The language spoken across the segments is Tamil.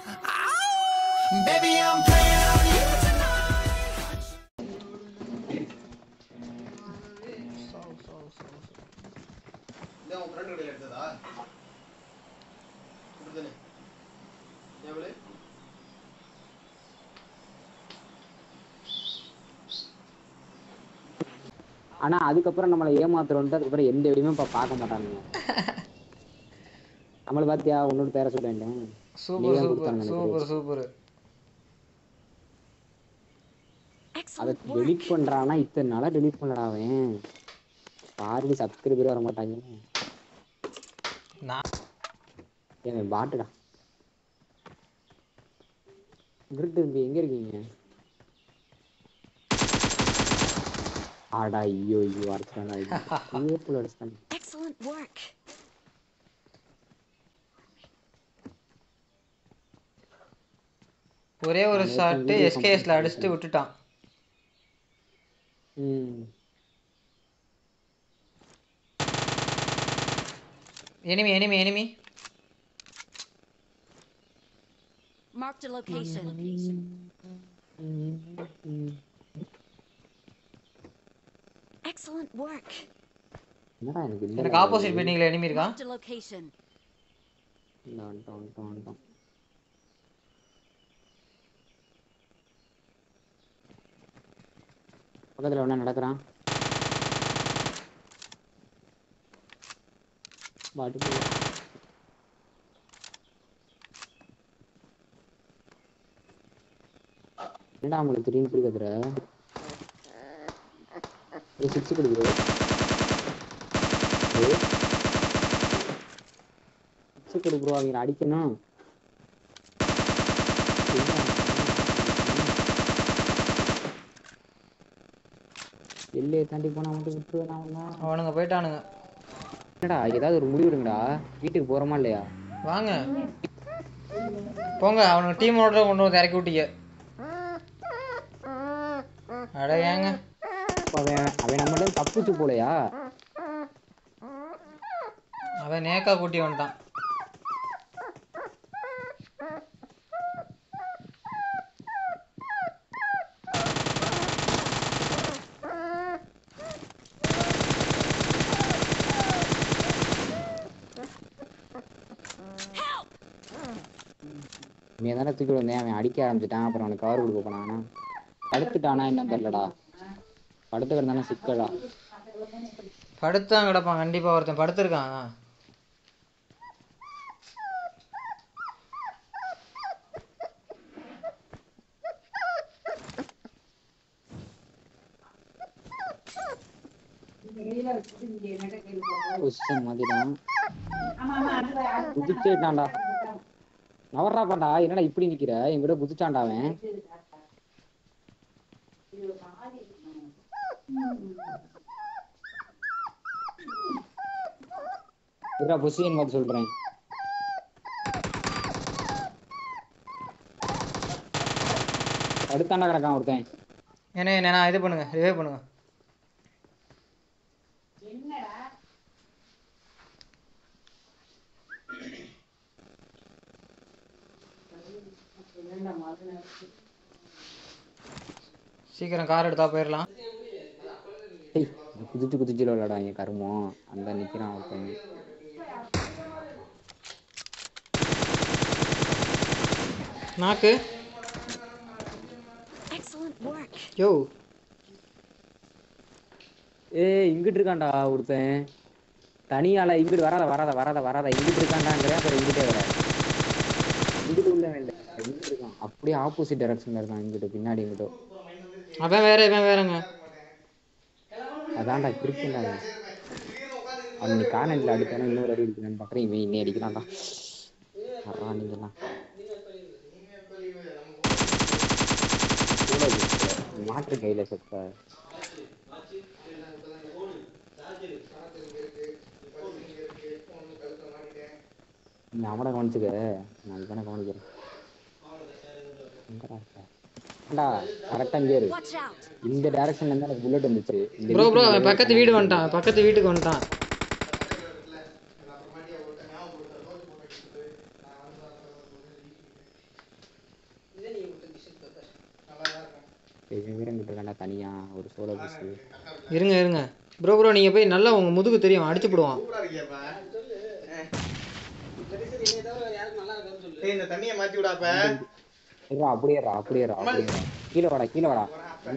Baby, I'm playing on you tonight. இதான் உன் ஃப்ரெண்டு கடையில் எடுத்ததா இப்படிதானே எவ்வளோ ஆனா அதுக்கப்புறம் நம்மளை ஏமாத்துறோன்ட்டு அதுக்கப்புறம் எந்த வீடியோமே இப்ப பார்க்க மாட்டானுங்க நம்மளை பாத்தியா உன்னோட பேர சொல்ல வேண்டாம் சூப்பர் நீதான் சூப்பர் கொடுத்தாங்க சூப்பர் சூப்பர் அதை டெலிட் பண்றானா இத்தனை நாளா டெலிட் பண்ணடா அவன் பாரு சப்ஸ்கிரைபர் வர மாட்டாங்க நான் ஏன் பாட்டுடா கிரிட் தம்பி எங்க இருக்கீங்க ஆடா ஐயோ ஐயோ அடிச்சாடா ஐயோ புள்ள அடிச்சான் Excellent work. ஒரே ஒரு நான் ஷாட்டு video எஸ்கேஎஸ்ல complete அடிச்சுட்டு விட்டுட்டான் ம் enemy enemy enemy Marked a location. Excellent work. என்னடா எனக்கு இல்ல எனக்கு ஆப்போசிட் பில்டிங்ல எனிமி இருக்கா Marked a location. வந்துட்டோம் வந்துட்டோம் வந்துட்டோம் பக்கத்துல ஒண்ணா நடக்கிறான் பாட்டு போய் என்னடா உங்களுக்கு திடீர்னு இப்படி கத்துற ஒரு சிக்ஸ் கொடுக்குது சிக்ஸ் கொடு ப்ரோ அவங்க அடிக்கணும் எல்லையை தாண்டி போனா மட்டும் விட்டுருவேன் அவனா அவனுங்க போயிட்டானுங்க என்னடா ஏதாவது ஒரு முடிவு எடுங்கடா வீட்டுக்கு போறோமா இல்லையா வாங்க போங்க அவனுங்க டீமோட கொண்டு வந்து இறக்கி விட்டீங்க அட ஏங்க அப்ப அவன் அவன் நம்மள தப்பிச்சு போலையா அவன் நேக்கா கூட்டி வந்துட்டான் நீ தானே தூக்கி வந்தேன் அவன் அடிக்க ஆரம்பிச்சிட்டான் அப்புறம் அவனுக்கு கவர் கொடுக்க போனானா படுத்துட்டானா என்ன தெரியலடா படுத்து கிடந்தானே சிக்கலா படுத்தான் கிடப்பான் கண்டிப்பா ஒருத்தன் படுத்திருக்கான் பொசிஷன் மாதிரிதான் குதிச்சேட்டான்டா நவர்றா பாண்டா என்னடா இப்படி நிக்கிற என்கிட்ட குதிச்சான்டா அவன் இருடா பொசிஷன் பார்த்து சொல்றேன் அடுத்தாண்டா கிடக்கான் ஒருத்தன் என்ன என்ன நான் இது பண்ணுங்க ரிவே பண்ணுங்க சீக்கிரம் கார் எடுத்தா போயிடலாம் டேய் குதிச்சு குதிச்சு விளாடா என் கருமம் அந்த நிக்கிறான் ஒருத்தன் நாக்கு Excellent work. யோ ஏய் இங்கிட்டு இருக்கான்டா ஒருத்தன் தனியால இங்கிட்டு வராத வராத வராத வராத இங்கிட்டு இருக்கான்டாங்கிற அப்புறம் இங்கிட்டே வர இங்கிட்டு உள்ள இல்ல இங்கிட்டு இருக்கான் அப்படியே ஆப்போசிட் டைரக்ஷன்ல இருக்கான் இங்கிட்டு பின்னாடி இங்கிட்டோ அவன் வேற இவன் வேறங்க அதான்டா கிருக்கண்டா அவன் நீ காலேஜ்ல அடிச்சானா இன்னொரு அடி அடிக்கிறான்னு பாக்குறேன் இவன் இன்னே அடிக்கிறான்டா வர்றா நீங்கெல்லாம் கூட இருக்கு. மாற்று கையில செத்த நீ அவனை கவனிச்சுக்க நான் இவனை கவனிக்கிறேன் எங்கடா இருக்க? ஏன்டா கரெக்டா இங்கே இரு Watch out. இந்த டைரக்ஷன்ல இருந்து எனக்கு புல்லட் வந்துச்சு இந்த ப்ரோ ப்ரோ வீட்டுக்கு அவன் பக்கத்து வீடு வந்துட்டான் பக்கத்து வீட்டுக்கு வந்துட்டான் இவன் வீரங்கிட்டு இருக்காண்டா தனியா ஒரு சோலோ பஸ் இருங்க இருங்க ப்ரோ ப்ரோ நீங்கள் போய் நல்லா உங்கள் முதுகு தெரியும் அடிச்சு போடுவான் சூப்பரா இருக்கியாப்பா ஏய் இந்த தண்ணியை மாத்தி விடாப்ப இருடா அப்படியே இருடா அப்படியே இருடா அப்படியே இருடா. கீழே வாடா கீழே வாடா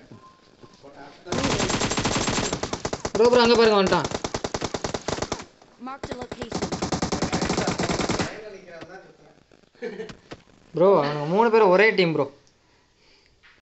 ப்ரோ ப்ரோ அங்கே பாருங்க வந்துட்டான் Marked a location. ப்ரோ அவங்க மூணு பேரும் ஒரே டீம் ப்ரோ